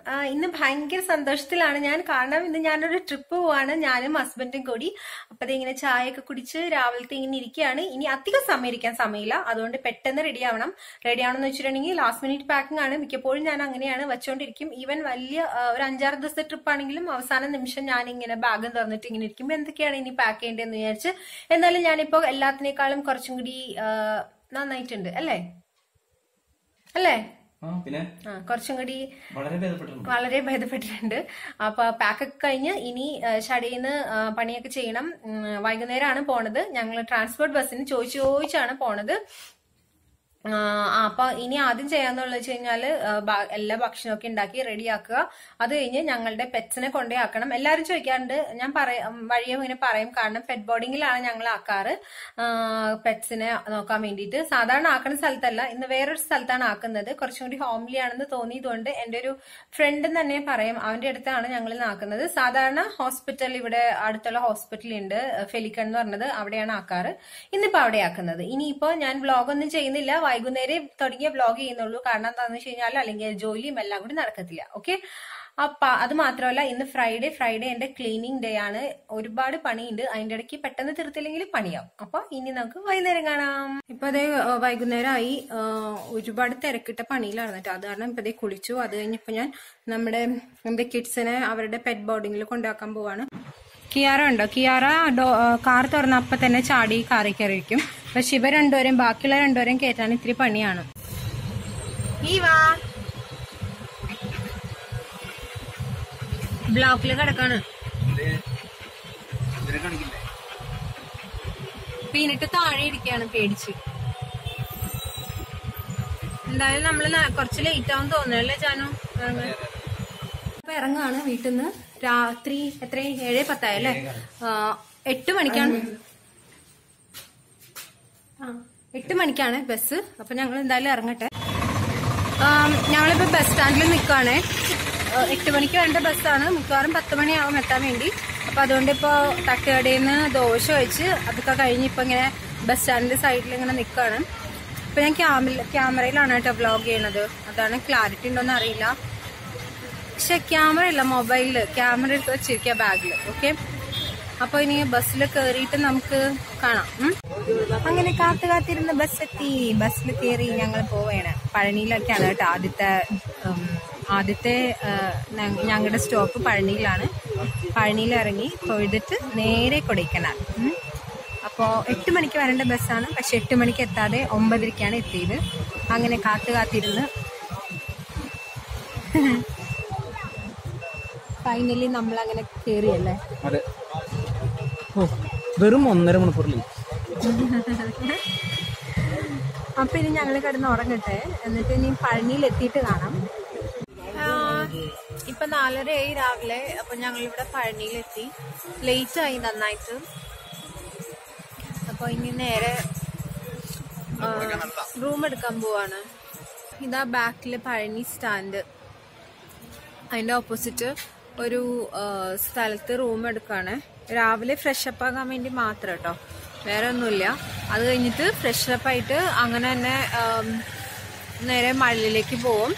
ആ, ഇന്ന് ഭയങ്കര സന്തോഷത്തിലാണ് ഞാൻ കാരണം ഇന്ന് ഞാനൊരു ട്രിപ്പ് പോവാണ് ഞാനും ഹസ്ബൻഡും കൂടി അപ്പൊ ഇങ്ങനെ ചായ ഒക്കെ കുടിച്ച് രാവിലത്തെ ഇങ്ങനെ ഇരിക്കുകയാണ് ഇനി അധികം സമയം ഇരിക്കാൻ സമയമില്ല അതുകൊണ്ട് പെട്ടെന്ന് റെഡി ആവണം റെഡി ആവണം എന്ന് വെച്ചിട്ടുണ്ടെങ്കിൽ ലാസ്റ്റ് മിനിറ്റ് പാക്കിംഗ് ആണ് മിക്കപ്പോഴും ഞാൻ അങ്ങനെയാണ് വെച്ചോണ്ടിരിക്കും ഈവൻ വലിയ ആ, ഒരു അഞ്ചാറ് ദിവസത്തെ ട്രിപ്പ് ആണെങ്കിലും അവസാന നിമിഷം ഞാൻ ഇങ്ങനെ ബാഗ് തുറന്നിട്ട് ഇങ്ങനെ ഇരിക്കും എന്തൊക്കെയാണ് ഇനി പാക്ക് ചെയ്യേണ്ടതെന്ന് വിചാരിച്ച് എന്നാലും ഞാനിപ്പോ എല്ലാത്തിനേക്കാളും കുറച്ചും കൂടി ആ, നന്നായിട്ടുണ്ട് അല്ലേ അല്ലേ ആ പിന്നെ ആ കുറച്ചും കൂടി വളരെ ഭേദപ്പെട്ടിട്ടുണ്ട് വളരെ ഭേദപ്പെട്ടിട്ടുണ്ട് അപ്പൊ പാക്കൊക്കെ കഴിഞ്ഞ് ഇനി ഷടിന്ന് പണിയൊക്കെ ചെയ്യണം ഉം, വൈകുന്നേരമാണ് പോണത് ഞങ്ങൾ ട്രാൻസ്പോർട്ട് ബസ്സിന് ചോദിച്ചു ചോദിച്ചാണ് പോണത് ആ, അപ്പൊ ഇനി ആദ്യം ചെയ്യാന്നുള്ളത് വെച്ച് കഴിഞ്ഞാല് ആ, ബ- എല്ലാ ഭക്ഷണമൊക്കെ ഉണ്ടാക്കി റെഡിയാക്കുക അത് കഴിഞ്ഞ് ഞങ്ങളുടെ പെറ്റ്സിനെ കൊണ്ടേ ആക്കണം എല്ലാവരും ചോദിക്കാറുണ്ട് ഞാൻ പറയാം വഴിയെ ഇങ്ങനെ പറയും കാരണം പെറ്റ് ബോർഡിങ്ങിലാണ് ഞങ്ങൾ ആക്കാറ് പെറ്റ്സിനെ നോക്കാൻ വേണ്ടിയിട്ട് സാധാരണ ആക്കുന്ന സ്ഥലത്തല്ല ഇന്ന് വേറൊരു സ്ഥലത്താണ് ആക്കുന്നത് കുറച്ചും കൂടി ഹോംലി ആണെന്ന് തോന്നിയതുകൊണ്ട് എന്റെ ഒരു ഫ്രണ്ട് തന്നെ പറയും അവന്റെ അടുത്താണ് ഞങ്ങൾ ആക്കുന്നത് സാധാരണ ഹോസ്പിറ്റൽ ഇവിടെ അടുത്തുള്ള ഹോസ്പിറ്റൽ ഉണ്ട് ഫെലിക്കൺ എന്ന് പറഞ്ഞത് അവിടെയാണ് ആക്കാറ് ഇന്നിപ്പോ അവിടെ ആക്കുന്നത് ഇനിയിപ്പോ ഞാൻ വ്ളോഗ് ഒന്നും ചെയ്യുന്നില്ല വൈകുന്നേരം തുടങ്ങിയ വ്ളോഗ് ചെയ്യുന്നുള്ളൂ കാരണം എന്താണെന്ന് വെച്ച് കഴിഞ്ഞാൽ അല്ലെങ്കിൽ ജോലിയും എല്ലാം കൂടി നടക്കത്തില്ല ഓക്കെ അപ്പൊ അത് മാത്രമല്ല ഇന്ന് ഫ്രൈഡേ ഫ്രൈഡേ എന്റെ ക്ലീനിങ് ഡേ ആണ് ഒരുപാട് പണിയുണ്ട് അതിന്റെ ഇടയ്ക്ക് പെട്ടെന്ന് തീർത്തില്ലെങ്കിൽ പണിയാവും അപ്പൊ ഇനി നമുക്ക് വൈകുന്നേരം കാണാം ഇപ്പൊ അതേ ഏഹ്, വൈകുന്നേരമായി ഏഹ്, ഒരുപാട് തിരക്കിട്ട പണിയിലാണ് കേട്ടോ അത് കാരണം ഇപ്പൊ അതേ കുളിച്ചു അത് കഴിഞ്ഞപ്പോ ഞാൻ നമ്മുടെ എന്റെ കിഡ്സിനെ അവരുടെ പെറ്റ് ബോർഡിങ്ങിൽ കൊണ്ടാക്കാൻ പോവാണ് കിയാറ ഉണ്ടോ കിയാറ ഡോ- ഏഹ്, കാർ തുറന്ന അപ്പൊ തന്നെ ചാടി കാറി കയറിയിരിക്കും പക്ഷെ ഇവ രണ്ടുപേരും ബാക്കിയുള്ള രണ്ടുപേരും കയറ്റാൻ ഇത്തിരി പണിയാണ് ഈ വാ ബ്ലോക്കിൽ കിടക്കാണ് ഇതിനെ കാണിക്കില്ലേ പീനിട്ട് താഴെ ഇരിക്കാണ് പേടിച്ച് എന്തായാലും നമ്മള് ന- കുറച്ച് ലേറ്റ് ആവും തോന്നുന്നല്ലേ ജാനു ഇറങ്ങാൻ? അപ്പൊ ഇറങ്ങാണ് വീട്ടിൽ നിന്ന് രാത്രി എത്ര ഏഴ് പത്തായല്ലേ ആ, എട്ട് മണിക്കാണ് ആ, എട്ട് മണിക്കാണ് ബസ് അപ്പൊ ഞങ്ങൾ എന്തായാലും ഇറങ്ങട്ടെ ആം, ഞങ്ങളിപ്പോ ബസ് സ്റ്റാൻഡിൽ നിൽക്കുകയാണേ എട്ട് മണിക്ക് വേണ്ട ബസ്സാണ് മിക്കവാറും പത്ത് മണിയാവും എത്താൻ വേണ്ടി അപ്പൊ അതുകൊണ്ട് ഇപ്പോ തട്ടുകടയിൽ നിന്ന് ദോശ വെച്ച് അതൊക്കെ കഴിഞ്ഞ് ഇപ്പൊ ഇങ്ങനെ ബസ് സ്റ്റാൻഡിന്റെ സൈഡിൽ ഇങ്ങനെ നിൽക്കുകയാണ് ഇപ്പൊ ഞാൻ ക്യാമറ ക്യാമറയിലാണ് കേട്ടോ വ്ലോഗ് ചെയ്യണത് അതാണ് ക്ലാരിറ്റി ഉണ്ടോന്ന് അറിയില്ല പക്ഷെ ക്യാമറ ഇല്ല മൊബൈലില് ക്യാമറ എടുത്ത് വെച്ചിരിക്കുക ബാഗിൽ ഓക്കെ അപ്പൊ ഇനി ബസ്സിൽ കയറിയിട്ട് നമുക്ക് കാണാം ഉം. അങ്ങനെ കാത്തു കാത്തിരുന്ന ബസ് എത്തി ബസ്സിൽ കയറി ഞങ്ങൾ പോവുകയാണ് പഴനിയിലൊക്കെയാണ് കേട്ടോ ആദ്യത്തെ ഉം, ആദ്യത്തെ ഞങ്ങളുടെ സ്റ്റോപ്പ് പഴനിയിലാണ് പഴനിയിൽ ഇറങ്ങി തൊഴുതിട്ട് നേരെ കൊടൈക്കനാൽ ഉം. അപ്പോ എട്ട് മണിക്ക് വരേണ്ട ബസ്സാണ് പക്ഷെ എട്ട് മണിക്ക് എത്താതെ ഒമ്പതരക്കാണ് എത്തിയത് അങ്ങനെ കാത്തു കാത്തിരുന്ന് ഫൈനലി നമ്മൾ അങ്ങനെ കയറിയല്ലേ അതെ ഓ വെറും ഒന്നര മണിക്കൂറിൽ അപ്പൊ ഇനി ഞങ്ങൾ കിടന്ന് ഉറങ്ങട്ടെ എന്നിട്ട് ഇനി പഴനിയിൽ എത്തിയിട്ട് കാണാം ഇപ്പൊ നാലരയായി രാവിലെ അപ്പൊ ഞങ്ങൾ ഇവിടെ പഴനിയിലെത്തി ലേറ്റ് ആയി നന്നായിട്ട് അപ്പൊ ഇനി നേരെ റൂം എടുക്കാൻ പോവാണ് ഇതാ ബാക്കില് പഴനി സ്റ്റാൻഡ് അതിന്റെ ഓപ്പോസിറ്റ് ഒരു ആ, സ്ഥലത്ത് റൂം എടുക്കാണ് രാവിലെ ഫ്രഷ് അപ്പ് ആകാൻ വേണ്ടി മാത്രം കേട്ടോ വേറെ ഒന്നുമില്ല അത് കഴിഞ്ഞിട്ട് ഫ്രഷ് അപ്പ് ആയിട്ട് അങ്ങനെ തന്നെ ആം, നേരെ മഴയിലേക്ക് പോവും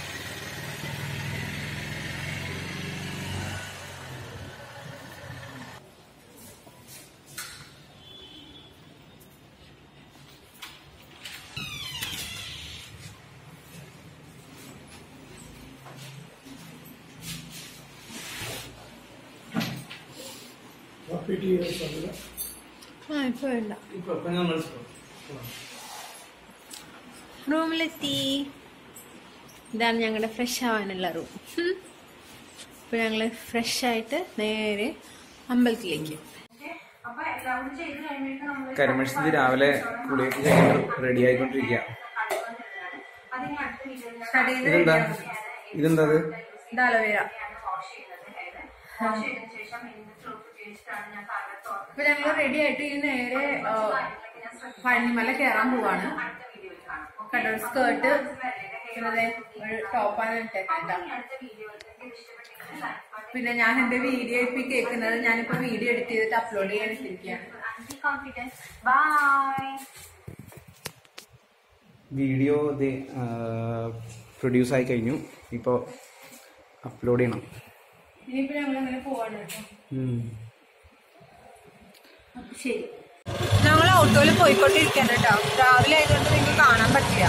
ആ ഇപ്പൊ വേണ്ട റൂമിലെത്തി ഇതാണ് ഞങ്ങളുടെ ഫ്രഷ് ആവാനുള്ള റൂം ഇപ്പൊ ഞങ്ങള് ഫ്രഷ് ആയിട്ട് നേരെ അമ്പലത്തിലേക്ക് കരിമഴിസ്ഥിതി രാവിലെ കുളിയൊക്കെ കഴിഞ്ഞിട്ട് റെഡി ആയിക്കൊണ്ടിരിക്കുക ഇതെന്താ ഇതെന്താ അത് ഇത് അലോവേര ഇപ്പൊ ഞങ്ങൾ റെഡി ആയിട്ട് ഈ നേരെ ആ, പഴനിമല കയറാൻ പോവാണ് കണ്ടോ സ്കേർട്ട് പിന്നെ ഒരു ടോപ്പാണ് ഇട്ടേക്കണ്ട പിന്നെ ഞാൻ എന്റെ വീഡിയോ ഇപ്പൊ ഈ കേൾക്കുന്നത് ഞാനിപ്പോ വീഡിയോ എഡിറ്റ് ചെയ്തിട്ട് അപ്ലോഡ് ചെയ്യാൻ ഇട്ടിരിക്കുകയാണ് വീഡിയോ പ്രൊഡ്യൂസ് ആയി കഴിഞ്ഞു ഇപ്പോൾ അപ്ലോഡ് ചെയ്യണം ഇനിയിപ്പോ ഞങ്ങൾ അങ്ങനെ പോവാണ് കേട്ടോ ഉം. ശരി ഞങ്ങൾ ഓട്ടോയിൽ പോയിക്കൊണ്ടിരിക്കുകയാണ് കേട്ടോ രാവിലെ ആയതുകൊണ്ട് നിങ്ങൾക്ക് കാണാൻ പറ്റില്ല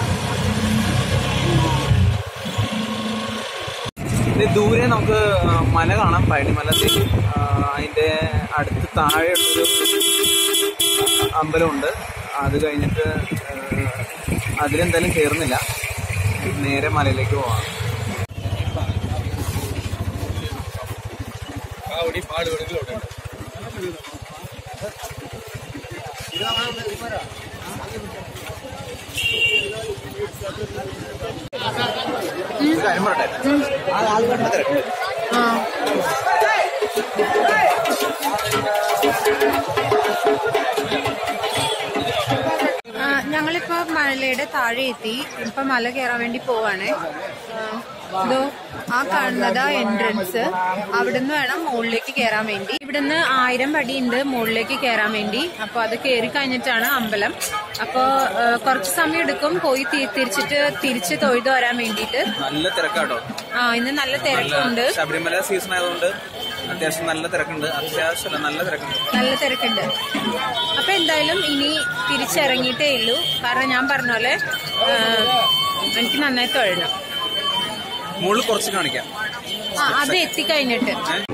ഇത് ദൂരെ നമുക്ക് ആ, മല കാണാം പഴനിമല ആ, അതിന്റെ അടുത്ത് താഴെ ഒരു അമ്പലമുണ്ട് അത് കഴിഞ്ഞിട്ട് ആ, അതിലെന്തായാലും കയറുന്നില്ല നേരെ മലയിലേക്ക് പോവാം ഒരു കാര്യം പറയട്ടെ ആ ആള് കണ്ട തിരക്കുണ്ട് ആ, ഞങ്ങളിപ്പോ മലയുടെ താഴെ എത്തി ഇപ്പൊ മല കയറാൻ വേണ്ടി പോവാണ് ഇതോ ആ കാണുന്നത് എൻട്രൻസ് അവിടുന്ന് വേണം മുകളിലേക്ക് കയറാൻ വേണ്ടി ഇവിടുന്ന് ആയിരം പടി ഉണ്ട് മുകളിലേക്ക് കയറാൻ വേണ്ടി അപ്പൊ അത് കയറി കഴിഞ്ഞിട്ടാണ് അമ്പലം അപ്പൊ ആ, കുറച്ച് സമയം എടുക്കും പോയി തി- തിരിച്ചിട്ട് തിരിച്ച് തൊഴുത് വരാൻ വേണ്ടിയിട്ട് നല്ല തിരക്കാട്ടോ ആ ഇന്ന് നല്ല തിരക്കുണ്ട് ശബരിമല സീസൺ ആയതുകൊണ്ട് അത്യാവശ്യം നല്ല തിരക്കുണ്ട് അത്യാവശ്യമല്ല നല്ല തിരക്കുണ്ട് നല്ല തിരക്കുണ്ട് അപ്പൊ എന്തായാലും ഇനി തിരിച്ചിറങ്ങിയിട്ടേ ഉള്ളൂ കാരണം ഞാൻ പറഞ്ഞ പോലെ ആ, എനിക്ക് നന്നായി തൊഴണം മുകളിൽ കുറച്ച് കാണിക്കാം ആ അത് എത്തിക്കഴിഞ്ഞിട്ട്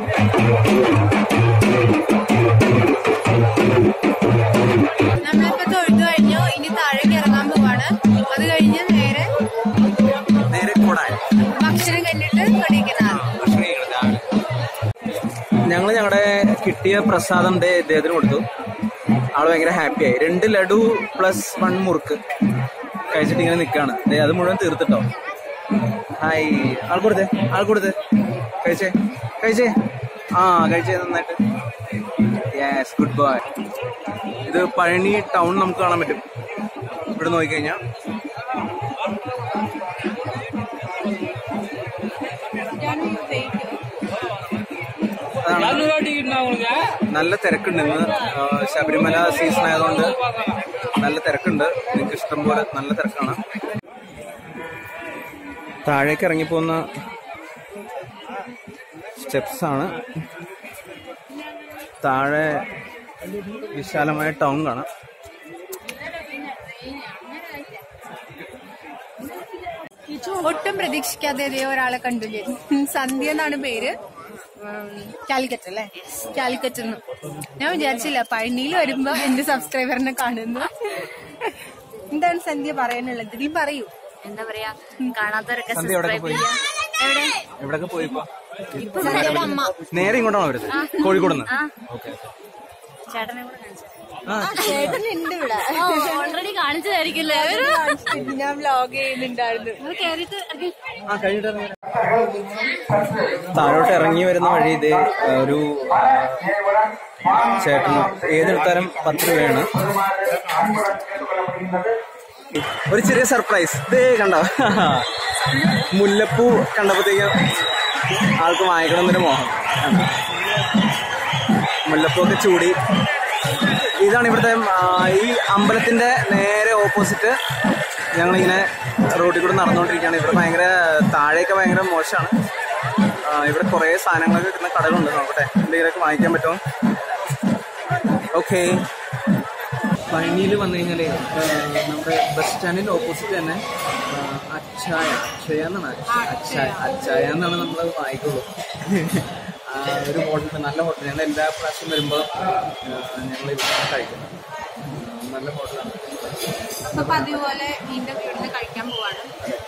നമ്മളിപ്പോ തൊഴുതു കഴിഞ്ഞു ഇനി താഴേക്ക് ഇറങ്ങാൻ പോവാണ് അത് കഴിഞ്ഞ് നേരെ നേരെ കൊടായ ഭക്ഷണം കഴിഞ്ഞിട്ട് കൊടിക്കുന്നതാണ് ഭക്ഷണം കഴിക്കണം രാവിലെ ഞങ്ങൾ ഞങ്ങളുടെ കിട്ടിയ പ്രസാദം ദേ ഇദ്ദേഹത്തിന് കൊടുത്തു ആള് ഭയങ്കര ഹാപ്പിയായി രണ്ട് ലഡു പ്ലസ് വൺ മുറുക്ക് കഴിച്ചിട്ട് ഇങ്ങനെ നിൽക്കാണ് ദേ അത് മുഴുവൻ തീർത്തിട്ടോ ഹായ് ആൾ കൊടുത്തേ ആൾ കൊടുത്തേ കഴിച്ചേ കഴിച്ചേ ആ കഴിച്ചേ നന്നായിട്ട് യെസ് ഗുഡ് ബോയ് ഇത് പഴനി ടൗൺ നമുക്ക് കാണാൻ പറ്റും ഇവിടെ നോക്കിക്കഴിഞ്ഞാൽ അതാണ് നല്ല തിരക്കുണ്ട് ഇന്ന് ആ, ശബരിമല സീസൺ ആയതുകൊണ്ട് നല്ല തിരക്കുണ്ട് നിങ്ങൾക്ക് ഇഷ്ടം പോലെ നല്ല തിരക്കാണ് താഴേക്ക് ഇറങ്ങിപ്പോകുന്ന സ്റ്റെപ്സ് ആണ് താഴെ വിശാലമായ ടൗൺ കാണാം ഒട്ടും പ്രതീക്ഷിക്കാതെ ഇതേ ഒരാളെ കണ്ടു ഞാൻ സന്ധ്യ എന്നാണ് പേര് കാലിക്കറ്റ് അല്ലേ കാലിക്കറ്റ് എന്ന് ഞാൻ വിചാരിച്ചില്ല പഴനിയിൽ വരുമ്പോ എന്റെ സബ്സ്ക്രൈബറിനെ കാണുന്നു എന്താണ് സന്ധ്യ പറയാനുള്ളത് നീ പറയൂ എന്താ പറയാ കാണാത്തവരൊക്കെ സന്ധ്യ എവിടെയൊക്കെ പോയി എവിടെ എവിടെയൊക്കെ പോയിപ്പോ സന്ധ്യയുടെ അമ്മ നേരെ ഇങ്ങോട്ടാണോ വരുന്നത് കോഴിക്കോട് നിന്ന് ഓക്കെ ചേട്ടനെ കൂടെ കാണിച്ചു ആ ചേട്ടനുണ്ട് ഇവിടെ ഓൾറെഡി കാണിച്ചതായിരിക്കില്ലേ ഞാൻ വ്ലോഗ് ചെയ്യുന്നുണ്ടായിരുന്നു നിങ്ങൾ കേറിയിട്ട് ഇറങ്ങി. ആ കഴിഞ്ഞിട്ട് ഇറങ്ങി വരാം. താഴോട്ട് ഇറങ്ങി വരുന്ന വഴി ഇത് ഒരു ആ, ചേട്ടന് ഏതെടുത്താലും പത്ത് രൂപയാണ് ഒരു ചെറിയ സർപ്രൈസ് ഇതേ കണ്ടോ മുല്ലപ്പൂ കണ്ടപ്പോഴത്തേക്കും ആൾക്ക് വാങ്ങിക്കണം എന്നൊരു മോഹം കണ്ടോ? മുല്ലപ്പൂ ഒക്കെ ചൂടി ഇതാണ് ഇവിടുത്തെ ആ, ഈ അമ്പലത്തിന്റെ നേരെ ഓപ്പോസിറ്റ് ഞങ്ങളിങ്ങനെ റോഡിൽ കൂടെ നടന്നുകൊണ്ടിരിക്കുകയാണ് ഇവിടെ ഭയങ്കര താഴെയൊക്കെ ഭയങ്കര മോശമാണ് ആ, ഇവിടെ കുറേ സാധനങ്ങളൊക്കെ കിട്ടുന്ന കടകളുണ്ട് നോക്കട്ടെ എന്തെങ്കിലുമൊക്കെ വാങ്ങിക്കാൻ പറ്റുമോ ഓക്കെ പഴനിയിൽ വന്നു കഴിഞ്ഞാൽ നമ്മുടെ ബസ് സ്റ്റാൻഡിന്റെ ഓപ്പോസിറ്റ് തന്നെ ആ, അച്ചായ അക്ഷയ എന്നാണ് അക്ഷ- അച്ചായ അച്ചായ എന്നാണ് നമ്മൾ വായിക്കുള്ളൂ ആ, ഒരു ഹോട്ടൽ നല്ല ഹോട്ടൽ ഞങ്ങൾ എല്ലാ പ്രാവശ്യം വരുമ്പോൾ ഞങ്ങൾ ഇവിടെ കഴിക്കും ആ, നല്ല ഹോട്ടലാണ് അപ്പൊ പതിവ് പോലെ മീൻ്റെ വീടിന് കഴിക്കാൻ പോവാണ്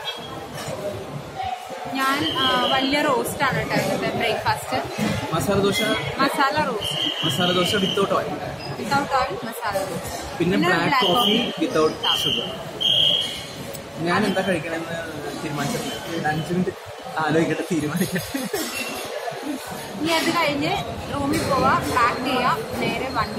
ഞാൻ ആ, വലിയ റോസ്റ്റ് ആണ് കേട്ടോ ഇന്നത്തെ breakfast masala dosa masala roast masala dosa without oil without oil masala roast പിന്നെ പിന്നെ black black coffee coffee. Without sugar ഞാൻ എന്താ കഴിക്കണമെന്ന് തീരുമാനിച്ചിട്ടില്ല അഞ്ച് മിനിറ്റ് ആലോചിക്കട്ടെ തീരുമാനിക്കട്ടെ ഇനി അത് കഴിഞ്ഞ് റൂമിൽ പോവാ പാക്ക് ചെയ്യാം നേരെ വണ്ടി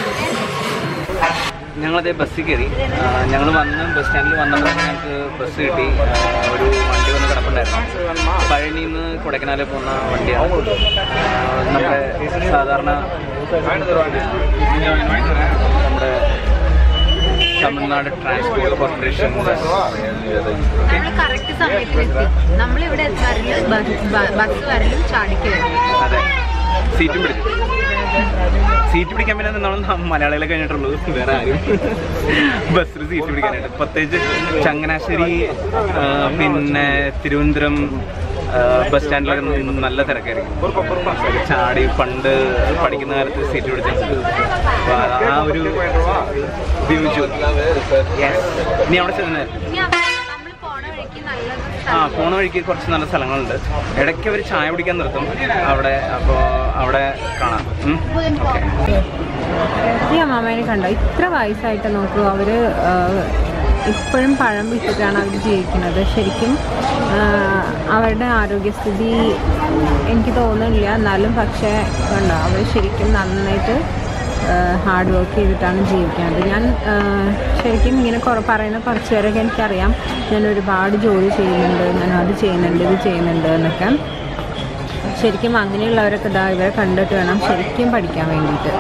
ഞങ്ങളതേ ബസ്സിൽ കയറി ഞങ്ങൾ വന്ന് ബസ് സ്റ്റാൻഡിൽ വന്നപ്പോൾ ഞങ്ങൾക്ക് ബസ് കിട്ടി ആ, ഒരു വണ്ടി വന്ന് കിടപ്പുണ്ടായിരുന്നു പഴനിയിൽ നിന്ന് കൊടൈക്കനാലിൽ പോകുന്ന വണ്ടിയാണ് ആ, നമ്മുടെ സാധാരണ നമ്മുടെ തമിഴ്നാട് ട്രാൻസ്പോർട്ട് കോർപ്പറേഷൻ നമ്മൾ കറക്റ്റ് സമയത്ത് എത്തി നമ്മളിവിടെ എത്താറില്ല ബസ് വരലും ചാടിക്കരുത് അതെ സീറ്റും പിടിച്ചു സീറ്റ് പിടിക്കാൻ പിന്നെ നമ്മൾ മലയാളികളെ കഴിഞ്ഞിട്ടുള്ളൂ വേറെ ആരും ബസ്സിൽ സീറ്റ് പിടിക്കാനായിട്ട് പ്രത്യേകിച്ച് ചങ്ങനാശ്ശേരി ആ, പിന്നെ തിരുവനന്തപുരം ആ, ബസ് സ്റ്റാൻഡിലൊക്കെ നിന്ന് നല്ല തിരക്കായിരിക്കും ചാടി പണ്ട് പഠിക്കുന്ന കാലത്ത് സീറ്റ് പിടിച്ചു അപ്പൊ ആ ഒരു ഉപയോഗിച്ചു Yes. നീ അവിടെ ചെന്നേ നമ്മൾ പോണ വഴിക്ക് നല്ല ആ പോണ വഴിക്ക് കുറച്ച് നല്ല സ്ഥലങ്ങളുണ്ട് ഇടയ്ക്ക് അവർ ചായ കുടിക്കാൻ നിർത്തും അവിടെ അപ്പോൾ അവിടെ കാണാം ഉം. Okay. ഈ അമ്മാമേനെ കണ്ടോ ഇത്ര വയസ്സായിട്ട് നോക്കൂ അവര് ഇപ്പോഴും പഴം വിട്ടിട്ടാണ് അവർ ജീവിക്കുന്നത് ശരിക്കും ആ, അവരുടെ ആരോഗ്യസ്ഥിതി എനിക്ക് തോന്നുന്നില്ല എന്നാലും പക്ഷേ കണ്ടോ അവർ ശരിക്കും നന്നായിട്ട് ഹാർഡ് വർക്ക് ചെയ്തിട്ടാണ് ജീവിക്കുന്നത് ഞാൻ ആ, ശരിക്കും ഇങ്ങനെ കുറേ പറയുന്ന കുറച്ച് പേരൊക്കെ എനിക്കറിയാം ഞാൻ ഒരുപാട് ജോലി ചെയ്യുന്നുണ്ട് ഞാൻ അത് ചെയ്യുന്നുണ്ട് ഇത് ചെയ്യുന്നുണ്ട് എന്നൊക്കെ ശരിക്കും അങ്ങനെയുള്ളവരൊക്കെ ഇതാ ഇവരെ കണ്ടിട്ട് വേണം ശരിക്കും പഠിക്കാൻ വേണ്ടിയിട്ട്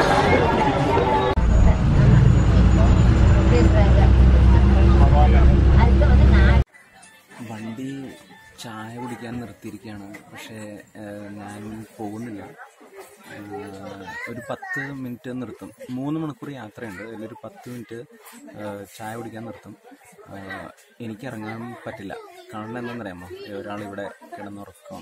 വണ്ടി ചായ കുടിക്കാൻ നിർത്തിയിരിക്കുകയാണ് പക്ഷേ ഏഹ്, ഞാൻ പോകുന്നില്ല ഏഹ്, ഒരു പത്ത് മിനിറ്റ് നിർത്തും മൂന്ന് മണിക്കൂർ യാത്രയുണ്ട് അതിലൊരു പത്ത് മിനിറ്റ് ഏഹ്, ചായ കുടിക്കാൻ നിർത്തും ഏഹ്, എനിക്ക് ഇറങ്ങാൻ പറ്റില്ല കാരണം എന്താണെന്നറിയാമോ ഒരാളിവിടെ കിടന്നുറക്കമാണ്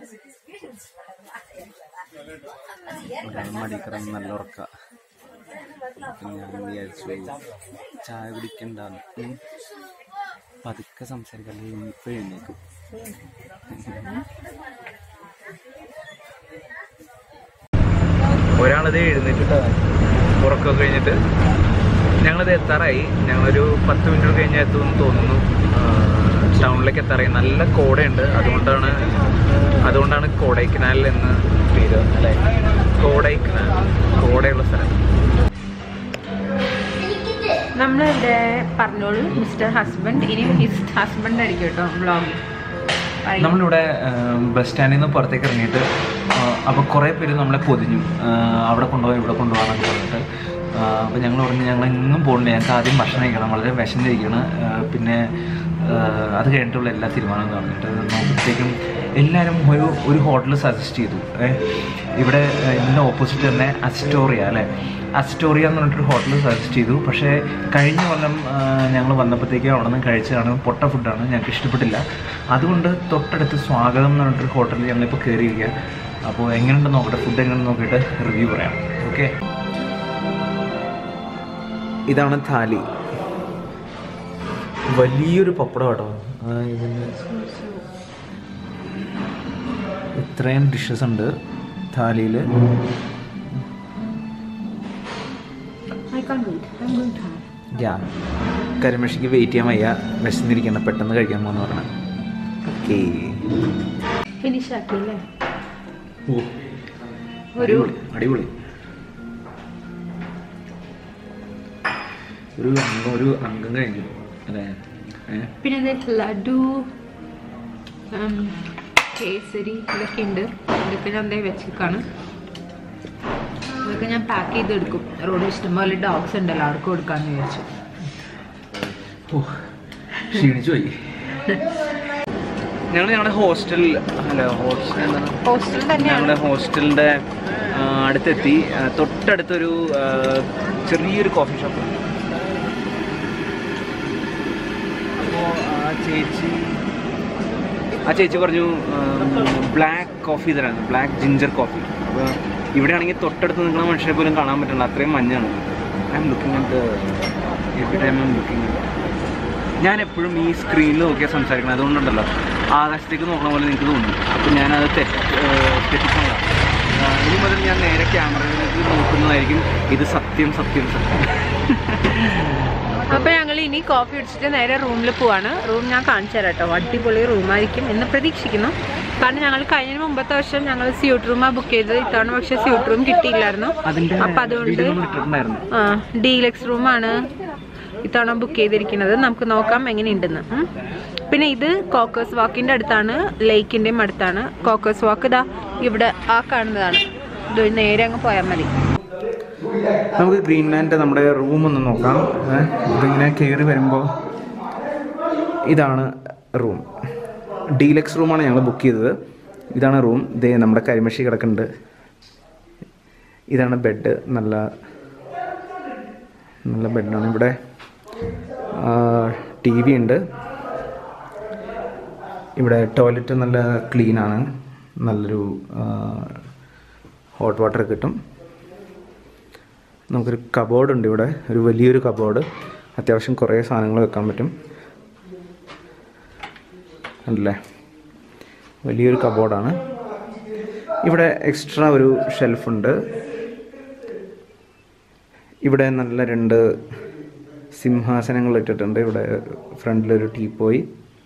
ഒരാൾ മടി കിടന്ന് നല്ല ഉറക്ക അപ്പം ഞാൻ വിചാരിച്ചു ചായ കുടിക്കണ്ടെന്ന് ഉം. പതുക്കെ സംസാരിക്കാൻ ഇപ്പൊ എഴുന്നേക്കും ഒരാളത് എഴുന്നേറ്റിട്ട് ഉറക്കമൊക്കെ കഴിഞ്ഞിട്ട് ഞങ്ങളത് എത്താറായി ഞങ്ങളൊരു പത്ത് മിനിറ്റ് കഴിഞ്ഞാൽ എത്തുമെന്ന് തോന്നുന്നു ആ, ടൗണിലേക്ക് എത്താറായി നല്ല കോടയുണ്ട് അതുകൊണ്ടാണ് അതുകൊണ്ടാണ് കോടൈക്കനാൽ എന്ന് പേര് അല്ലേ കോടൈക്കനാൽ കോടയുള്ള സ്ഥലം നമ്മളിവിടെ പറഞ്ഞോളൂ മിസ്റ്റർ ഹസ്ബൻഡ് ഇനി ഹിസ് ഹസ്ബൻഡ് ആയിരിക്കും കേട്ടോ വ്ളോഗ് നമ്മളിവിടെ ബസ് സ്റ്റാൻഡിൽ നിന്ന് പുറത്തേക്ക് ഇറങ്ങിയിട്ട് അപ്പോൾ കുറേ പേര് നമ്മളെ പൊതിഞ്ഞു ആ, അവിടെ കൊണ്ടുപോകാം ഇവിടെ കൊണ്ടുപോകാമെന്ന് പറഞ്ഞിട്ട് അപ്പോൾ ഞങ്ങൾ പറഞ്ഞു ഞങ്ങൾ എങ്ങും പോകണില്ല ഞങ്ങൾക്ക് ആദ്യം ഭക്ഷണം കഴിക്കണം വളരെ വിശന്നിരിക്കണം ആ, പിന്നെ ആ, അത് കഴിഞ്ഞിട്ടുള്ള എല്ലാ തീരുമാനം എന്ന് പറഞ്ഞിട്ട് നോക്കുമ്പോഴത്തേക്കും എല്ലാവരും ഒരു ഒരു ഹോട്ടൽ സജസ്റ്റ് ചെയ്തു ഏ, ഇവിടെ ആ, ഇതിൻ്റെ ഓപ്പോസിറ്റ് തന്നെ അസ്റ്റോറിയ അല്ലേ അസ്റ്റോറിയ എന്ന് പറഞ്ഞിട്ടൊരു ഹോട്ടൽ സജസ്റ്റ് ചെയ്തു പക്ഷേ കഴിഞ്ഞ കൊല്ലം ഞങ്ങൾ വന്നപ്പോഴത്തേക്കും അവിടെ നിന്ന് കഴിച്ചതാണ് പൊട്ട ഫുഡാണ് ഞങ്ങൾക്ക് ഇഷ്ടപ്പെട്ടില്ല അതുകൊണ്ട് തൊട്ടടുത്ത് സ്വാഗതം എന്ന് പറഞ്ഞിട്ടൊരു ഹോട്ടലിൽ ഞങ്ങളിപ്പോൾ കയറിയിരിക്കുക അപ്പോൾ എങ്ങനെയുണ്ടെന്ന് നോക്കട്ടെ ഫുഡ് എങ്ങനെയുണ്ടെന്ന് നോക്കിയിട്ട് റിവ്യൂ പറയാം ഓക്കെ ഇതാണ് താലി വലിയൊരു പപ്പടം കേട്ടോ ആ, ഇതിന് ഇത്രയും ഡിഷസ് ഉണ്ട് താലിയിൽ I can't wait I going to have ya കരിമഷിക്ക് വെയിറ്റ് ചെയ്യാൻ വയ്യ വിശന്നിരിക്കണം പെട്ടെന്ന് കഴിക്കാൻ പോകാന്ന് പറഞ്ഞ ഓക്കേ ഫിനിഷ് ആക്കിയില്ലേ ഓ ഒരു അടിപൊളി അടിപൊളി ഒരു അംഗം ഒരു അംഗം കഴിഞ്ഞു അല്ലേ ഏ? പിന്നെ ഇത് ലഡു ഉം, കേസരി ഇതൊക്കെ ഉണ്ട് ഇതൊക്കെ ഞാൻ എന്താ വെച്ചേക്കാണ് ഇതൊക്കെ ഞാൻ പാക്ക് ചെയ്തെടുക്കും റോഡ് ഇഷ്ടംപോലെ ഡോഗ്സ് ഉണ്ടല്ലോ അവർക്ക് കൊടുക്കാന്ന് വിചാരിച്ചു ഓ ക്ഷീണിച്ചു പോയി ഞങ്ങൾ ഞങ്ങളുടെ ഹോസ്റ്റൽ അല്ല ഹോസ്റ്റൽ എന്താണ് ഹോസ്റ്റൽ തന്നെയാണ് ഞങ്ങളുടെ ഹോസ്റ്റലിൻ്റെ അടുത്തെത്തി ആ, തൊട്ടടുത്തൊരു ആ, ചെറിയൊരു കോഫി ഷോപ്പ് അപ്പോൾ ആ ചേച്ചി ആ ചേച്ചി പറഞ്ഞു ബ്ലാക്ക് കോഫി തരാണ് ബ്ലാക്ക് ജിഞ്ചർ കോഫി അപ്പോൾ ഇവിടെ ആണെങ്കിൽ തൊട്ടടുത്ത് നിൽക്കുന്ന മനുഷ്യരെ പോലും കാണാൻ പറ്റില്ല അത്രയും മഞ്ഞാണ് I'm looking at every time I'm looking ഞാൻ എപ്പോഴും ഈ സ്ക്രീനിൽ നോക്കിയാൽ സംസാരിക്കണം അതുകൊണ്ടുണ്ടല്ലോ ആകാശത്തേക്ക് നോക്കണ പോലെ എനിക്ക് തോന്നും അപ്പം ഞാനത് തെറ്റ് തെറ്റിക്കുന്നതാണ് ഇനി മുതൽ ഞാൻ നേരെ ക്യാമറയിലേക്ക് നോക്കുന്നതായിരിക്കും ഇത് സത്യം സത്യം സത്യം അപ്പൊ ഞങ്ങൾ ഇനി കോഫി കുടിച്ചിട്ട് നേരെ റൂമിൽ പോവാണ് റൂം ഞാൻ കാണിച്ചു തരാം കേട്ടോ അടിപൊളി റൂമായിരിക്കും എന്ന് പ്രതീക്ഷിക്കുന്നു കാരണം ഞങ്ങൾ കഴിഞ്ഞ മുമ്പത്തെ വർഷം ഞങ്ങൾ സ്യൂട്ട് റൂമാണ് ബുക്ക് ചെയ്തത് ഇത്തവണ പക്ഷെ സ്യൂട്ട് റൂം കിട്ടിയില്ലായിരുന്നു അതിൻ്റെ അപ്പൊ അതുകൊണ്ട് വീഡിയോ നമ്മൾ ഇട്ടിട്ടുണ്ടായിരുന്നു ആ ഡീലക്സ് റൂമാണ് ഇത്തവണ ബുക്ക് ചെയ്തിരിക്കുന്നത് നമുക്ക് നോക്കാം എങ്ങനെയുണ്ടെന്ന് ഉം. പിന്നെ ഇത് കോക്കേഴ്സ് വാക്കിന്റെ അടുത്താണ് ലേക്കിന്റെയും അടുത്താണ് കോക്കേഴ്സ് വാക്ക് ഇതാ ഇവിടെ ആ കാണുന്നതാണ് ഇത് നേരെ അങ്ങ് പോയാൽ മതി നമുക്ക് ഗ്രീൻലാൻഡ് നമ്മുടെ റൂം ഒന്ന് നോക്കാം ഏ, ഇതിങ്ങനെ കയറി വരുമ്പോൾ ഇതാണ് റൂം ഡീലക്സ് റൂമാണ് ഞങ്ങൾ ബുക്ക് ചെയ്തത് ഇതാണ് റൂം ഇതേ നമ്മുടെ കരിമഷി കിടക്കുന്നുണ്ട് ഇതാണ് ബെഡ് നല്ല നല്ല ബെഡാണ് ഇവിടെ ടി വി ഉണ്ട് ഇവിടെ ടോയ്ലറ്റ് നല്ല ക്ലീനാണ് നല്ലൊരു ഹോട്ട് വാട്ടർ കിട്ടും നമുക്കൊരു കബോർഡ് ഉണ്ട് ഇവിടെ ഒരു വലിയൊരു കബോർഡ് അത്യാവശ്യം കുറേ സാധനങ്ങൾ വെക്കാൻ പറ്റും ഉണ്ടല്ലേ വലിയൊരു കബോർഡാണ് ഇവിടെ എക്സ്ട്രാ ഒരു ഷെൽഫുണ്ട് ഇവിടെ നല്ല രണ്ട് സിംഹാസനങ്ങൾ ഇട്ടിട്ടുണ്ട് ഇവിടെ ഫ്രണ്ടിലൊരു ടീപ്പോയി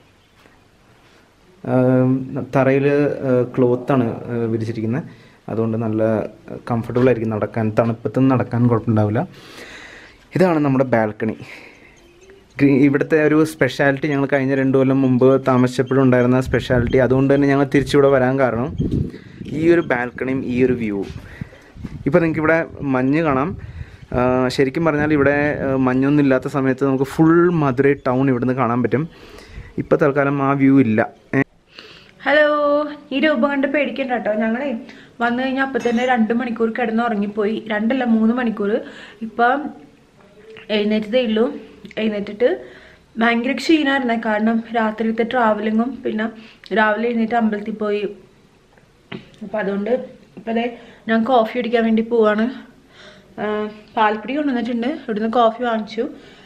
തറയിൽ ക്ലോത്താണ് വിരിച്ചിരിക്കുന്നത് അതുകൊണ്ട് നല്ല കംഫർട്ടബിൾ ആയിരിക്കും നടക്കാൻ തണുപ്പത്തുനിന്ന് നടക്കാൻ കുഴപ്പമുണ്ടാവില്ല ഇതാണ് നമ്മുടെ ബാൽക്കണി ഗ്രീ- ഇവിടുത്തെ ഒരു സ്പെഷ്യാലിറ്റി ഞങ്ങൾ കഴിഞ്ഞ രണ്ടു കൊല്ലം മുമ്പ് താമസിച്ചപ്പോഴും ഉണ്ടായിരുന്ന സ്പെഷ്യാലിറ്റി അതുകൊണ്ട് തന്നെ ഞങ്ങൾ തിരിച്ചിവിടെ വരാൻ കാരണം ഈ ഒരു ബാൽക്കണിയും ഈ ഒരു വ്യൂ ഇപ്പോൾ നിങ്ങൾക്ക് ഇവിടെ മഞ്ഞ് കാണാം ആ, ശരിക്കും പറഞ്ഞാൽ ഇവിടെ ആ, മഞ്ഞൊന്നും ഇല്ലാത്ത സമയത്ത് നമുക്ക് ഫുൾ മധുരൈ ടൗൺ ഇവിടുന്ന് കാണാൻ പറ്റും ഇപ്പോൾ തൽക്കാലം ആ വ്യൂ ഇല്ല ഏ, ഹലോ ഈ രൂപം കണ്ട് പേടിക്കണ്ട കേട്ടോ ഞങ്ങളെ വന്നു കഴിഞ്ഞാൽ അപ്പം തന്നെ രണ്ട് മണിക്കൂർ കിടന്ന് ഉറങ്ങിപ്പോയി രണ്ടല്ല മൂന്ന് മണിക്കൂർ ഇപ്പം എഴുന്നേറ്റതേ ഉള്ളൂ എഴുന്നേറ്റിട്ട് ഭയങ്കര ക്ഷീണമായിരുന്നേ കാരണം രാത്രിയിലത്തെ ട്രാവലിങ്ങും പിന്നെ രാവിലെ എഴുന്നേറ്റ് അമ്പലത്തിൽ പോയി അപ്പം അതുകൊണ്ട് ഇപ്പം അതെ ഞാൻ കോഫി അടിക്കാൻ വേണ്ടി പോവാണ് ആ, പാൽപ്പൊടി കൊണ്ടുവന്നിട്ടുണ്ട് ഇവിടുന്ന് കോഫി വാങ്ങിച്ചു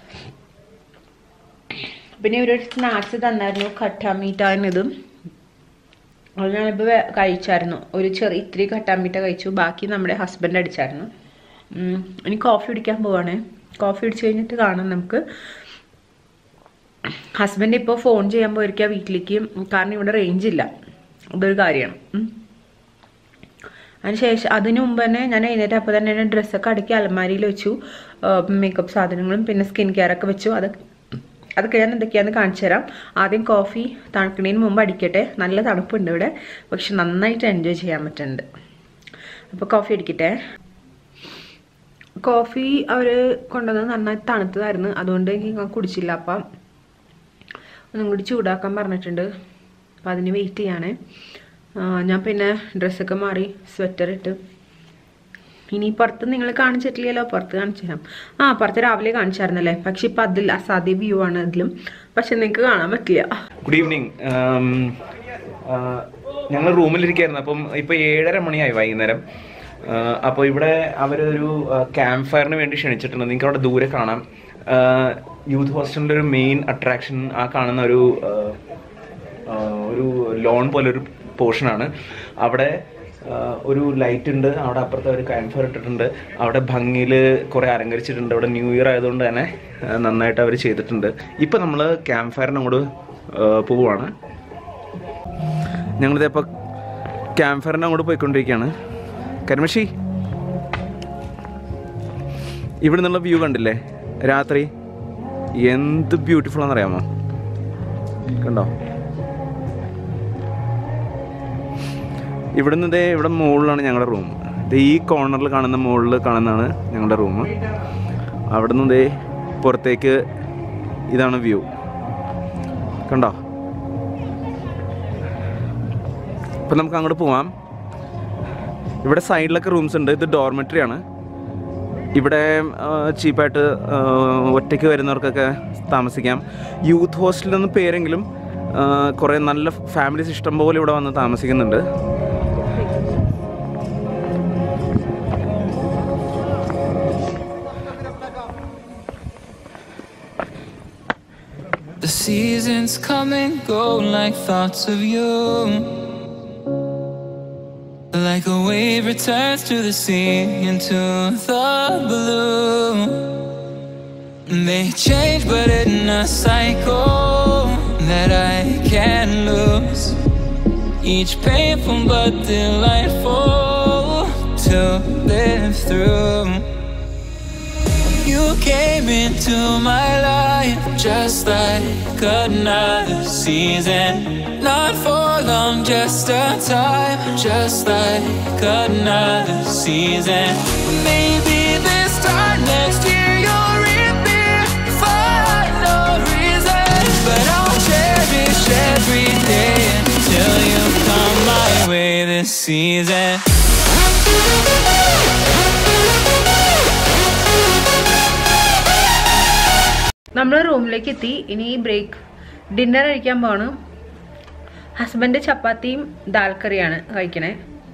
പിന്നെ ഒരു സ്നാക്സ് തന്നായിരുന്നു കട്ട മീറ്റായിരുന്നതും അത് ഞാനിപ്പോൾ കഴിച്ചായിരുന്നു ഒരു ചെറിയ ഇത്തിരി കട്ടാമ്പിട്ട കഴിച്ചു ബാക്കി നമ്മുടെ ഹസ്ബൻഡ് അടിച്ചായിരുന്നു ഉം, ഇനി കോഫി കുടിക്കാൻ പോവാണ് കോഫി കുടിച്ച് കഴിഞ്ഞിട്ട് കാണാം നമുക്ക് ഹസ്ബൻഡ് ഇപ്പോൾ ഫോൺ ചെയ്യാൻ പോയിരിക്കുക വീട്ടിലേക്ക് കാരണം ഇവിടെ റേഞ്ച് ഇല്ല അതൊരു കാര്യമാണ് ഉം. അതിനുശേഷം അതിനു മുമ്പ് തന്നെ ഞാൻ എഴുന്നേറ്റ് അപ്പോൾ തന്നെ എൻ്റെ ഡ്രസ്സൊക്കെ അടുക്കി അലമാരിയിൽ വെച്ചു മേക്കപ്പ് സാധനങ്ങളും പിന്നെ സ്കിൻ കെയർ ഒക്കെ വെച്ചു അത് അതൊക്കെ ഞാൻ എന്തൊക്കെയാണെന്ന് കാണിച്ചു തരാം ആദ്യം കോഫി തണുക്കണതിന് മുമ്പ് അടിക്കട്ടെ നല്ല തണുപ്പുണ്ട് ഇവിടെ പക്ഷെ നന്നായിട്ട് എൻജോയ് ചെയ്യാൻ പറ്റുന്നുണ്ട് അപ്പോൾ കോഫി അടിക്കട്ടെ കോഫി അവർ കൊണ്ടുവന്നത് നന്നായി തണുത്തതായിരുന്നു അതുകൊണ്ട് എനിക്ക് ഞാൻ കുടിച്ചില്ല അപ്പം ഒന്നും കൂടി ചൂടാക്കാൻ പറഞ്ഞിട്ടുണ്ട് അപ്പം അതിന് വെയിറ്റ് ചെയ്യാണ് ആ, ഞാൻ പിന്നെ ഡ്രസ്സൊക്കെ മാറി സ്വെറ്റർ ഇട്ട് ഇനി പുറത്ത് നിങ്ങൾ കാണിച്ചിട്ടില്ലല്ലോ പുറത്ത് കാണിച്ചു തരാം ആ പുറത്ത് രാവിലെ കാണിച്ചായിരുന്നല്ലേ പക്ഷെ ഇപ്പം അതിൽ അസാധ്യ വ്യൂ ആണ് അതിലും പക്ഷെ നിങ്ങൾക്ക് കാണാൻ പറ്റില്ല ഗുഡ് ഈവനിങ് ഞങ്ങൾ റൂമിലിരിക്കുകയായിരുന്നു അപ്പം ഇപ്പോൾ ഏഴര മണിയായി വൈകുന്നേരം അപ്പോൾ ഇവിടെ അവരൊരു ക്യാമ്പ് ഫയറിന് വേണ്ടി ക്ഷണിച്ചിട്ടുണ്ട് നിങ്ങൾക്ക് അവിടെ ദൂരെ കാണാം യൂത്ത് ഹോസ്റ്റലിൻ്റെ ഒരു മെയിൻ അട്രാക്ഷൻ ആ കാണുന്ന ഒരു ആ, ആ, ഒരു ലോൺ പോലെ ഒരു പോർഷനാണ് അവിടെ ആ, ഒരു ലൈറ്റ് ഉണ്ട് അവിടെ അപ്പുറത്ത് ഒരു ക്യാമ്പ് ഫയർ ഇട്ടിട്ടുണ്ട് അവിടെ ഭംഗിയിൽ കുറേ അലങ്കരിച്ചിട്ടുണ്ട് അവിടെ ന്യൂ ഇയർ ആയതുകൊണ്ട് തന്നെ ആ, നന്നായിട്ട് അവർ ചെയ്തിട്ടുണ്ട് ഇപ്പം നമ്മൾ ക്യാമ്പ് ഫയറിന് അങ്ങോട്ട് ആ, പോവുകയാണ് ഞങ്ങളിത് ഇപ്പോൾ ക്യാമ്പ് ഫയറിന് അങ്ങോട്ട് പോയിക്കൊണ്ടിരിക്കുകയാണ് കരിമഷി ഇവിടെ നിന്നുള്ള വ്യൂ കണ്ടില്ലേ രാത്രി എന്ത് ബ്യൂട്ടിഫുൾ ആണെന്നറിയാമോ കണ്ടോ ഇവിടുന്ന് ഇതേ ഇവിടെ മുകളിലാണ് ഞങ്ങളുടെ റൂം ഇത് ഈ കോർണറിൽ കാണുന്ന മുകളിൽ കാണുന്നതാണ് ഞങ്ങളുടെ റൂം അവിടെ നിന്ന് ഇതേ പുറത്തേക്ക് ഇതാണ് വ്യൂ കണ്ടോ ഇപ്പം നമുക്ക് അങ്ങോട്ട് പോവാം ഇവിടെ സൈഡിലൊക്കെ റൂംസ് ഉണ്ട് ഇത് ഡോർമെറ്ററി ആണ് ഇവിടെ ചീപ്പായിട്ട് ഒറ്റയ്ക്ക് വരുന്നവർക്കൊക്കെ താമസിക്കാം യൂത്ത് ഹോസ്റ്റൽ എന്ന പേരെങ്കിലും ആ, കുറേ നല്ല ഫാമിലീസ് ഇഷ്ടം പോലെ ഇവിടെ വന്ന് താമസിക്കുന്നുണ്ട് The seasons come and go like thoughts of you. Like a wave returns to the sea into the blue. They change, but in a cycle that I can't lose. Each painful but delightful to live through. You came into my life just like another season. Not for long, just a time, just like another season. Maybe this start next year, you'll reappear for no reason. But I'll cherish every day until you come my way this season. നമ്മൾ റൂമിലേക്ക് എത്തി ഇനി break dinner കഴിക്കാൻ പോകണം husband ചപ്പാത്തിയും ദാൽ കറിയാണ് കഴിക്കണേ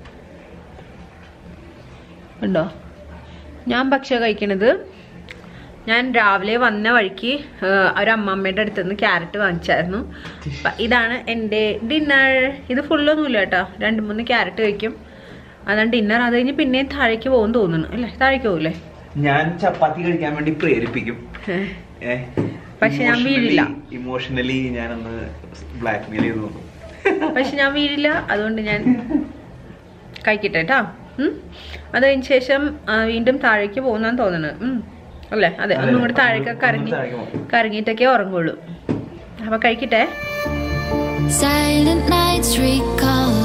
ഉണ്ടോ ഞാൻ പക്ഷേ കഴിക്കണത് ഞാൻ രാവിലെ വന്ന വഴിക്ക് ആ, ഒരു അമ്മമ്മയുടെ അടുത്ത് നിന്ന് ക്യാരറ്റ് വാങ്ങിച്ചായിരുന്നു അപ്പൊ ഇതാണ് എൻ്റെ ഡിന്നർ ഇത് ഫുള്ളൊന്നുമില്ല കേട്ടോ രണ്ട് മൂന്ന് ക്യാരറ്റ് കഴിക്കും അതാണ് ഡിന്നർ അത് കഴിഞ്ഞ് പിന്നെയും താഴേക്ക് പോകും തോന്നുന്നു അല്ലേ താഴേക്ക് പോകില്ലേ ഞാൻ ചപ്പാത്തി കഴിക്കാൻ വേണ്ടി പ്രേരിപ്പിക്കും പക്ഷെ ഞാൻ വീഴില്ല. ഇമോഷണലി ഞാനൊന്ന് ബ്ലാക്ക് മെയിൽ ചെയ്തു നോക്കും പക്ഷെ ഞാൻ വീഴില്ല അതുകൊണ്ട് ഞാൻ കഴിക്കട്ടെ കേട്ടോ അത് കഴിഞ്ഞ ശേഷം ആ, വീണ്ടും താഴേക്ക് പോകുന്നാന്ന് തോന്നുന്നത് ഉം. അല്ലേ അതെ ഒന്നും കൂടി താഴേക്ക് കറങ്ങി താഴേക്ക് പോകും. കറങ്ങിയിട്ടൊക്കെ ഉറങ്ങുള്ളൂ അപ്പൊ കഴിക്കട്ടെ Silent nights recall